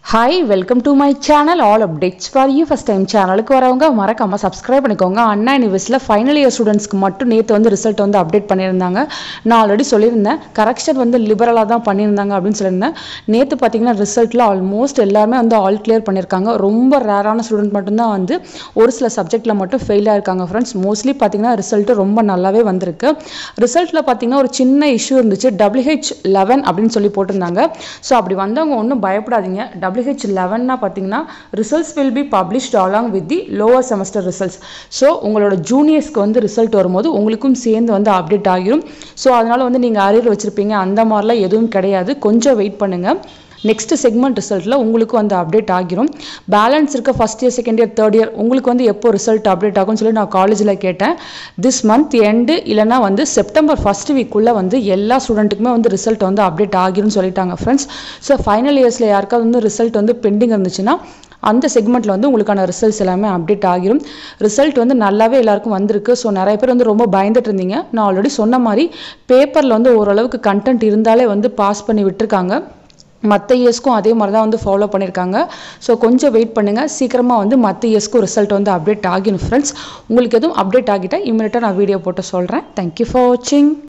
hi welcome to my channel all updates for you first time சேனலுக்கு வரவங்க மறக்காமல் subscribe பண்ணிக்கோங்க அண்ணா யூனிவர்ஸில் ஃபைனல் இயர் ஸ்டூடெண்ட்ஸ்க்கு மட்டும் நேற்று வந்து ரிசல்ட் வந்து அப்டேட் பண்ணியிருந்தாங்க நான் ஆல்ரெடி சொல்லியிருந்தேன் கரெக்ஷன் வந்து லிபரலாக தான் பண்ணியிருந்தாங்க அப்படின்னு சொல்லியிருந்தேன் நேற்று பார்த்தீங்கன்னா ரிசல்ட்டில் ஆல்மோஸ்ட் எல்லாருமே வந்து ஆல் கிளியர் பண்ணியிருக்காங்க ரொம்ப ரேரான ஸ்டூடெண்ட் மட்டும்தான் வந்து ஒரு சில சப்ஜெக்ட்டில் மட்டும் ஃபெயில் ஆயிருக்காங்க ஃப்ரெண்ட்ஸ் மோஸ்ட்லி பார்த்தீங்கன்னா ரிசல்ட் ரொம்ப நல்லாவே வந்திருக்கு ரிசல்ட்டில் பார்த்தீங்கன்னா ஒரு சின்ன இஷ்யூ இருந்துச்சு டபிள்யூஹெச் லெவன் அப்படின்னு சொல்லி போட்டிருந்தாங்க ஸோ அப்படி வந்தவங்க ஒன்றும் பயப்படாதீங்க டபிள்யூஹெச் லெவன்னா பார்த்தீங்கன்னா results will be published along with the lower semester results so உங்களோட ஜூனியர்ஸ்க்கு வந்து ரிசல்ட் வரும்போது உங்களுக்கும் சேர்ந்து வந்து அப்டேட் ஆகிரும் ஸோ அதனால் வந்து நீங்கள் அரியர் வச்சுருப்பீங்க அந்த மாதிரிலாம் எதுவும் கிடையாது கொஞ்சம் வெயிட் பண்ணுங்கள் நெக்ஸ்ட் செக்மெண்ட் ரிசல்ட்டில் உங்களுக்கு வந்து அப்டேட் ஆகிரும் பேலன்ஸ் இருக்க first year second year third year உங்களுக்கு வந்து எப்போ ரிசல்ட் அப்டேட் ஆகும்னு சொல்லி நான் காலேஜில் கேட்டேன் திஸ் மந்த் எண்டு இல்லைனா வந்து செப்டம்பர் ஃபஸ்ட் வீக்குள்ளே வந்து எல்லா ஸ்டூடெண்ட்டுக்குமே வந்து ரிசல்ட் வந்து அப்டேட் ஆகிரும்னு சொல்லிட்டாங்க ஃப்ரெண்ட்ஸ் ஸோ ஃபைனல் இயர்ஸில் யாருக்காவது வந்து ரிசல்ட் வந்து பெண்டிங் இருந்துச்சுன்னா அந்த செக்மெண்ட்டில் வந்து உங்களுக்கான ரிசல்ட்ஸ் எல்லாமே அப்டேட் ஆகிரும் ரிசல்ட் வந்து நல்லாவே எல்லாருக்கும் வந்திருக்கு ஸோ நிறைய பேர் வந்து ரொம்ப பயந்துட்டு இருந்தீங்க நான் ஆல்ரெடி சொன்ன மாதிரி பேப்பரில் வந்து ஓரளவுக்கு கண்டென்ட் இருந்தாலே வந்து பாஸ் பண்ணி விட்டுருக்காங்க மற்ற இயர்ஸ்க்கும் அதே மாதிரி தான் வந்து ஃபாலோ பண்ணியிருக்காங்க ஸோ கொஞ்சம் வெயிட் பண்ணுங்கள் சீக்கிரமாக வந்து மற்ற இயர்ஸ்க்கும் ரிசல்ட் வந்து அப்டேட் ஆகிடும் ஃப்ரெண்ட்ஸ் உங்களுக்கு எதுவும் அப்டேட் ஆகிட்டால் இமீடியட்டாக நான் வீடியோ போட்டு சொல்கிறேன் தேங்க்யூ ஃபார் வாட்சிங்